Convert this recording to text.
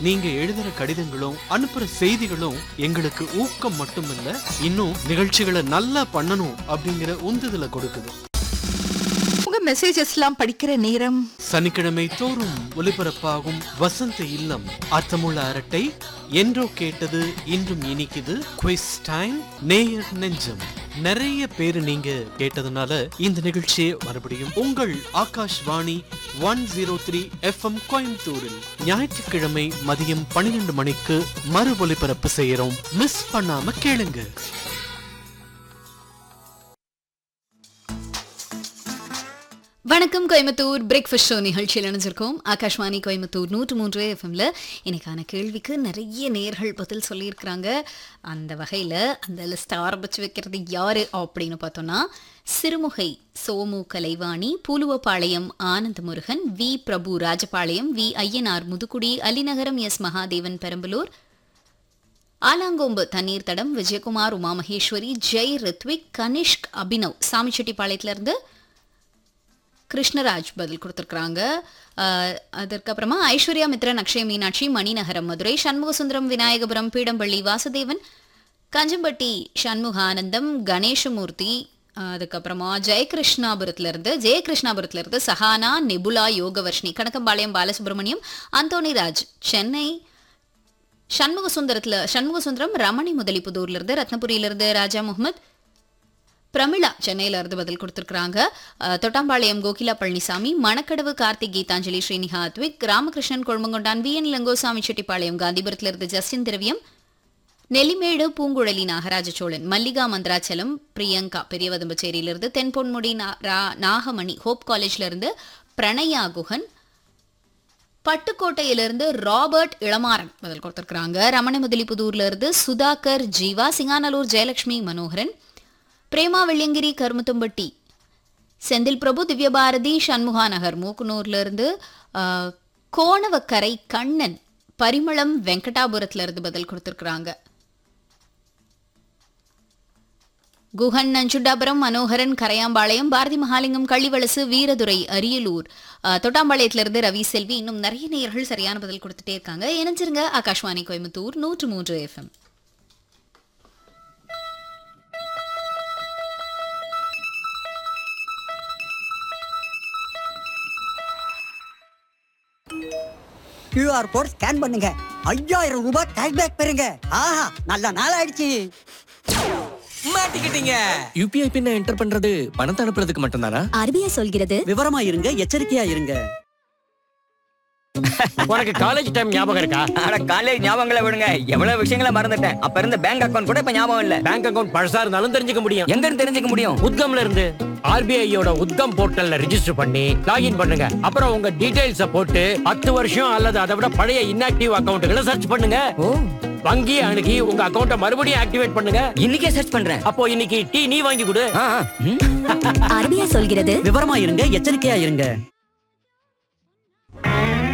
நீங்க எழுதுற கடிதங்களும் அனுப்புற செய்திகளும் எங்களுக்கு ஊக்கம் மட்டுமில்ல இன்னும் நிகழ்ச்சிகளை நல்லா பண்ணணும் அப்படிங்கிற உந்துதலை கொடுக்குது உங்க மெசேஜஸ்லாம் படிக்கிற நேரம் சனிக்கிழமை தோறும் ஒலிபரப்பாகும் வசந்த இல்லம் அர்த்தமுள்ள அரட்டை என்றோ கேட்டது இன்றும் இனிக்குது குவிஸ் டைம் நேயர் நெஞ்சம் நிறைய பேரு நீங்க கேட்டதுனால இந்த நிகழ்ச்சியை மறுபடியும் உங்கள் Akashvani one zero three FM கோயம்புத்தூரில் ஞாயிற்றுக்கிழமை மதியம் பன்னிரெண்டு மணிக்கு மறு ஒலிபரப்பு செய்யறோம் மிஸ் பண்ணாம கேளுங்க வணக்கம் கோயம்புத்தூர் பிரேக்ஃபாஸ்ட் ஷோ நிகழ்ச்சியில் இணைஞ்சிருக்கோம் ஆகாஷ்வாணி கோயம்புத்தூர் நூற்று மூன்று எஃப்எம்ல இன்னைக்கான கேள்விக்கு நிறைய நேர்கள் பதில் சொல்லியிருக்கிறாங்க அந்த வகையில் அந்த லிஸ்ட்டை ஆரம்பிச்சு வைக்கிறது யாரு அப்படின்னு பார்த்தோம்னா Sirumugai Somu Kalaivani Pooluvapalayam Anandha Murugan V Prabhu Rajapalayam V Ayyanar Muthukudi Alinagaram S Mahadevan Perambalur Alangombu தண்ணீர் தடம் விஜயகுமார் உமா மகேஸ்வரி ஜெய் ரித்விக் கனிஷ்க் அபினவ் சாமிச்செட்டிப்பாளையத்திலிருந்து கிருஷ்ணராஜ் பதில் கொடுத்துருக்குறாங்க அஹ், அதற்கப்புறமா ஐஸ்வர்யா மித்ரன் அக்ஷய மீனாட்சி மணிநகரம் மதுரை சண்முகசுந்தரம் விநாயகபுரம் பீடம்பள்ளி வாசுதேவன் கஞ்சம்பட்டி சண்முகானந்தம் கணேசமூர்த்தி அஹ், அதுக்கப்புறமா ஜெயகிருஷ்ணாபுரத்துல இருந்து ஜெயகிருஷ்ணாபுரத்துல இருந்து சஹானா நெபுலா யோகவர்ஷினி கணக்கம்பாளையம் பாலசுப்ரமணியம் அந்தோணிராஜ் சென்னை சண்முக சுந்தரத்துல சண்முக சுந்தரம் ரமணி முதலிப்புதூர்ல இருந்து ரத்னபுரியில இருந்து ராஜா முகமது பிரமிளா சென்னையில இருந்து பதில் கொடுத்துருக்காங்க தொட்டாம்பாளையம் கோகிலா பழனிசாமி மணக்கடவு கார்த்திக் கீதாஞ்சலி ஸ்ரீனிகா அத்விக் ராமகிருஷ்ணன் கொழுமங்கொண்டான் வி என் லங்கோசாமி செட்டிப்பாளையம் காந்திபுரத்துல இருந்து ஜஸ்டின் திரவியம் நெல்லிமேடு பூங்குழலி நாகராஜ சோழன் மல்லிகா மந்திராச்சலம் பிரியங்கா பெரியவதம்பச்சேரியிலிருந்து தென்பொன்முடி நா- ரா- நாகமணி ஹோப் காலேஜ்ல இருந்து பிரணயா குஹன் பட்டுக்கோட்டையிலிருந்து ராபர்ட் இளமாறன் பதில் கொடுத்திருக்கிறாங்க ரமண முதலிப்புதூர்ல இருந்து சுதாகர் ஜீவா சிங்கானலூர் ஜெயலட்சுமி மனோகரன் பிரேமா வெள்ளியங்கிரி கருமத்தும்பட்டி செந்தில் பிரபு திவ்யபாரதி சண்முகா நகர் மூக்குனூர்ல இருந்து ஆஹ், கோணவக்கரை கண்ணன் பரிமளம் வெங்கடாபுரத்துல இருந்து பதில் கொடுத்திருக்கிறாங்க குஹன் நஞ்சுண்டாபுரம் மனோகரன் கரையாம்பாளையம் பாரதி மகாலிங்கம் கள்ளிவளசு வீரதுரை அரியலூர் அஹ், தொட்டாம்பாளையத்திலிருந்து ரவி செல்வி இன்னும் நிறைய நேயர்கள் சரியான பதில் கொடுத்துட்டே இருக்காங்க இணைஞ்சிருங்க ஆகாஷ்வாணி கோயம்புத்தூர் நூற்று மூன்று எஃப்எம் கியூஆர் கோட் ஸ்கேன் பண்ணுங்க ஐயாயிரம் ரூபாய் கேஷ்பேக் பெறுங்க ஆஹா நல்ல நாள் ஆயிடுச்சு மாட்டிக்கிட்டீங்க யூபிஐ பின்ன என்டர் பண்றது பணத்தை அனுப்புறதுக்கு மட்டும்தானா ஆர்பிஐ சொல்கிறது விவரமா இருங்க எச்சரிக்கையா இருங்க உனக்கு காலேஜ் டைம் ஞாபகம் இருக்கா அட காலேஜ் ஞாபகங்களை விடுங்க எவ்வளவு விஷயங்களை மறந்துட்டேன் அப்ப இருந்த பேங்க் அக்கவுண்ட் கூட இப்ப ஞாபகம் இல்ல பேங்க் அக்கவுண்ட் பழசா இருந்தாலும் தெரிஞ்சுக்க முடியும் எங்க இருந்து தெரிஞ்சுக்க முடியும் உத்கம்ல இருந்து ஆர்பிஐயோட உத்கம் போர்ட்டல்ல ரெஜிஸ்டர் பண்ணி லாகின் பண்ணுங்க அப்புறம் உங்க டீடைல்ஸ போட்டு பத்து வருஷம் அல்லது அதை விட பழைய இன்ஆக்டிவ் அக்கவுண்ட்களை சர்ச் பண்ணுங்க ஓ வங்கி அணுகி உங்க அக்கவுண்ட மறுபடியும் ஆக்டிவேட் பண்ணுங்க இன்னைக்கே சர்ச் பண்றேன் அப்போ இன்னைக்கு டீ நீ வாங்கி கொடு ஆ, ஆ. ம். ஆர்பிஐ சொல்கிறது விவரமா இருங்க எச்சரிக்கையா இருங்க